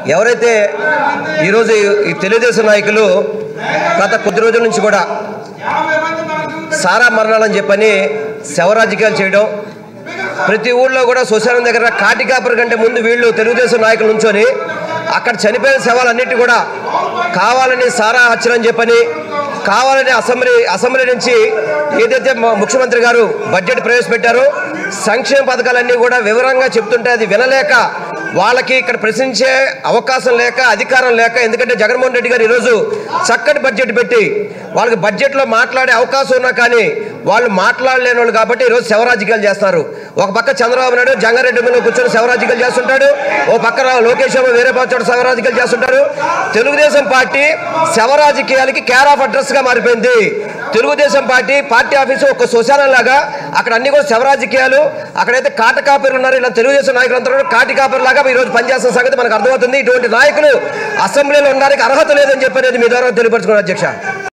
ఎవరైతే ఈరోజు ఈ తెలుగుదేశం నాయకులు గత కొద్ది రోజుల నుంచి కూడా సారా మరణాలని చెప్పని శవరాజకీయాలు చేయడం ప్రతి ఊళ్ళో కూడా శ్మశానం దగ్గర కాటికాపురి కంటే ముందు వీళ్ళు తెలుగుదేశం నాయకులు నుంచొని అక్కడ చనిపోయిన శవాలన్నిటి కూడా కావాలని సారా హత్యలని చెప్పని కావాలని అసెంబ్లీ అసెంబ్లీ నుంచి ఏదైతే మ- ముఖ్యమంత్రి గారు బడ్జెట్ ప్రవేశపెట్టారో సంక్షేమ పథకాలన్నీ కూడా వివరంగా చెప్తుంటే అది వినలేక వాళ్ళకి ఇక్కడ ప్రశ్నించే అవకాశం లేక అధికారం లేక ఎందుకంటే జగన్మోహన్ రెడ్డి గారు ఈరోజు చక్కటి బడ్జెట్ పెట్టి వాళ్ళకి బడ్జెట్లో మాట్లాడే అవకాశం ఉన్నా కానీ వాళ్ళు మాట్లాడలేని వాళ్ళు కాబట్టి ఈరోజు శవరాజకీయాలు చేస్తారు ఒక పక్క చంద్రబాబు నాయుడు జంగారెడ్డి మీద కూర్చొని శవరాజకీయాలు చేస్తుంటాడు ఓ పక్క లోకేష్ బాబు వేరే పచ్చోడు శవరాజకీయాలు చేస్తుంటారు Telugu Desam party శవరాజకీయాలకి care of address గా మారిపోయింది తెలుగుదేశం పార్టీ పార్టీ ఆఫీసు ఒక శ్మశానం లాగా అక్కడ అన్ని కూడా శవరాజకీయాలు అక్కడైతే కాట కాపీలు ఉన్నారు ఇలా తెలుగుదేశం నాయకులంతా కూడా కాటి కాపీలు లాగా ఈ రోజు పనిచేస్తున్న సంగతి మనకు అర్థమవుతుంది ఇటువంటి నాయకులు అసెంబ్లీలో ఉండడానికి అర్హత లేదని చెప్పి అనేది మీ ద్వారా తెలియపరచుకున్నారు అధ్యక్ష